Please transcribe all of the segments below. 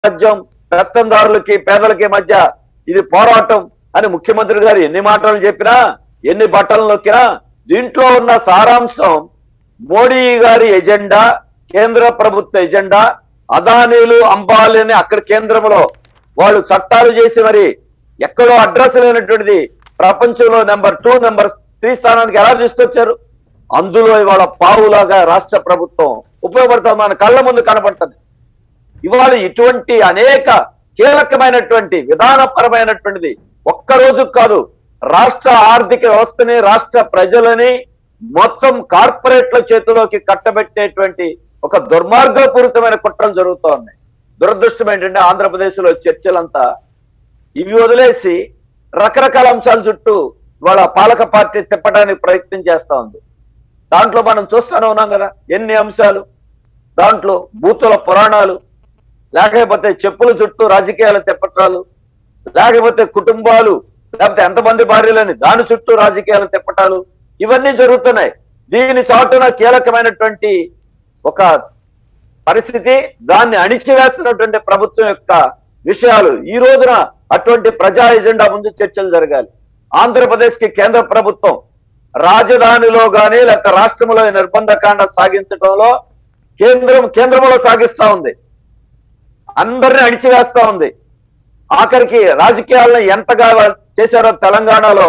సామ్రాజ్యం పెత్తందారులకి పేదలకి మధ్య ఇది పోరాటం అని ముఖ్యమంత్రి గారు ఎన్ని మాటలు చెప్పినా ఎన్ని బట్టలు నొక్కినా దీంట్లో ఉన్న సారాంశం మోడీ గారి ఎజెండా కేంద్ర ప్రభుత్వ ఎజెండా అదానీలు అంబాలని అక్కడ కేంద్రంలో వాళ్ళు చట్టాలు చేసి మరి ఎక్కడో అడ్రస్ లేనటువంటిది ప్రపంచంలో నెంబర్ టూ నెంబర్ త్రీ స్థానానికి ఎలా తీసుకొచ్చారు అందులో ఇవాళ పావులాగా రాష్ట్ర ప్రభుత్వం ఉపయోగపడుతుంది మన కళ్ళ ముందు కనపడుతుంది ఇవాళ ఇటువంటి అనేక కీలకమైనటువంటి విధానపరమైనటువంటిది ఒక్క రోజు కాదు రాష్ట్ర ఆర్థిక వ్యవస్థని రాష్ట్ర ప్రజలని మొత్తం కార్పొరేట్ల చేతిలోకి కట్టబెట్టేటువంటి ఒక దుర్మార్గపూరితమైన కుట్రలు జరుగుతూ ఉన్నాయి దురదృష్టం ఏంటంటే ఆంధ్రప్రదేశ్ లో చర్చలంతా ఇవి వదిలేసి రకరకాల అంశాల చుట్టూ వాళ్ళ పాలక పార్టీ తిప్పడానికి ప్రయత్నం చేస్తా ఉంది దాంట్లో మనం చూస్తూనే ఉన్నాం కదా ఎన్ని అంశాలు దాంట్లో బూతుల పురాణాలు లేకపోతే చెప్పుల చుట్టూ రాజకీయాల తిప్పటాలు లేకపోతే కుటుంబాలు లేకపోతే ఎంతమంది భార్యలని దాని చుట్టూ రాజకీయాలు తిప్పటాలు ఇవన్నీ జరుగుతున్నాయి దీని చాటున కీలకమైనటువంటి ఒక పరిస్థితి దాన్ని అణిచివేస్తున్నటువంటి ప్రభుత్వం యొక్క విషయాలు ఈ రోజున అటువంటి ప్రజా ఎజెండా ముందు చర్చలు జరగాలి ఆంధ్రప్రదేశ్ కి కేంద్ర ప్రభుత్వం రాజధానిలో గాని లేకపోతే రాష్ట్రంలో ఈ నిర్బంధకాండ సాగించడంలో కేంద్రం కేంద్రంలో సాగిస్తా ఉంది అందరిని అణిచివేస్తా ఉంది ఆఖరికి రాజకీయాలను ఎంతగా చేశారో తెలంగాణలో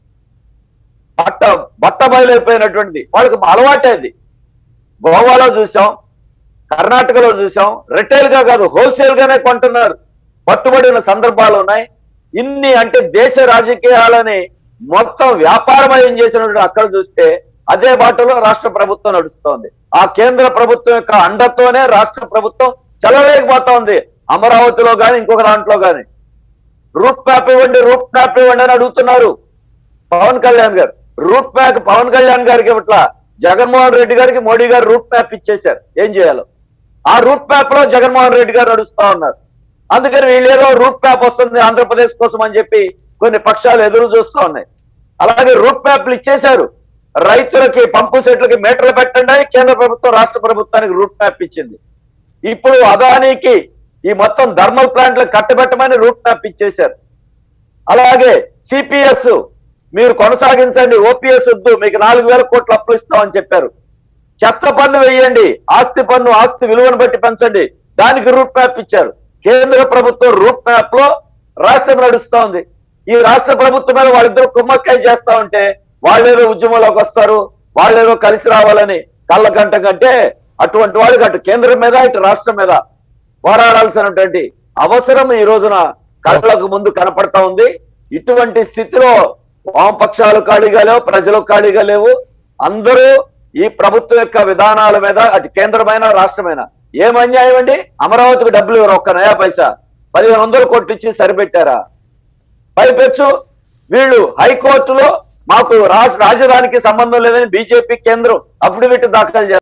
బట్ట బట్ట బయలైపోయినటువంటిది వాళ్ళకి అలవాటేది గోవాలో చూసాం కర్ణాటకలో చూసాం రిటైల్ గా కాదు హోల్సేల్ గానే కొంటున్నారు పట్టుబడిన సందర్భాలు ఉన్నాయి ఇన్ని అంటే దేశ రాజకీయాలని మొత్తం వ్యాపారమయం చేసినటువంటి అక్కడ చూస్తే అదే బాటలో రాష్ట్ర ప్రభుత్వం నడుస్తోంది ఆ కేంద్ర ప్రభుత్వం యొక్క అండతోనే రాష్ట్ర ప్రభుత్వం చెలవేయకపోతా ఉంది అమరావతిలో గాని ఇంకొక దాంట్లో గాని రూట్ మ్యాప్ ఇవ్వండి రూట్ మ్యాప్ ఇవ్వండి అని అడుగుతున్నారు పవన్ కళ్యాణ్ గారు రూట్ మ్యాప్ పవన్ కళ్యాణ్ గారికి ఇట్లా జగన్మోహన్ రెడ్డి గారికి మోడీ గారు రూట్ మ్యాప్ ఇచ్చేశారు ఏం చేయాలో ఆ రూట్ మ్యాప్ లో జగన్మోహన్ రెడ్డి గారు నడుస్తా ఉన్నారు అందుకని వీళ్ళేదో రూట్ మ్యాప్ వస్తుంది ఆంధ్రప్రదేశ్ కోసం అని చెప్పి కొన్ని పక్షాలు ఎదురు చూస్తా ఉన్నాయి అలాగే రూట్ మ్యాప్లు ఇచ్చేశారు రైతులకి పంపు సెట్లకి మీటర్లు పెట్టండి అని కేంద్ర ప్రభుత్వం రాష్ట్ర ప్రభుత్వానికి రూట్ మ్యాప్ ఇచ్చింది ఇప్పుడు అదానికి ఈ మొత్తం థర్మల్ ప్లాంట్లు కట్టబెట్టమని రూట్ మ్యాప్ ఇచ్చేశారు అలాగే సిపిఎస్ మీరు కొనసాగించండి ఓపీఎస్ వద్దు మీకు నాలుగు వేల కోట్లు అప్పులు ఇస్తామని చెప్పారు చెత్త పన్ను వేయండి ఆస్తి పన్ను ఆస్తి విలువను బట్టి పెంచండి దానికి రూట్ మ్యాప్ ఇచ్చారు కేంద్ర ప్రభుత్వం రూట్ మ్యాప్ లో రాష్ట్రం నడుస్తా ఉంది ఈ రాష్ట్ర ప్రభుత్వం మీద వాళ్ళిద్దరు కుమ్మక్కాయ చేస్తా ఉంటే వాళ్ళేదో ఉద్యమంలోకి వస్తారు వాళ్ళేదో కలిసి రావాలని కళ్ళకంట కంటే అటువంటి వాళ్ళకి అటు కేంద్రం మీద ఇటు రాష్ట్రం మీద పోరాడాల్సినటువంటి అవసరం ఈ రోజున కళ్ళకు ముందు కనపడతా ఉంది ఇటువంటి స్థితిలో వామపక్షాలు ఖాళీగా లేవు ప్రజలు ఖాళీగా లేవు అందరూ ఈ ప్రభుత్వం యొక్క విధానాల మీద అటు కేంద్రమైన రాష్ట్రమైన ఏం అన్యాయం అండి అమరావతికి డబ్బులు ఇవ్వరు ఒక్క నయా పైసా పదిహేను వందలు కొట్టించి సరిపెట్టారా పైపెచ్చు వీళ్ళు హైకోర్టులో మాకు రాజ- రాజధానికి సంబంధం లేదని బీజేపీ కేంద్రం అఫిడవిట్ దాఖలు చేస్తారు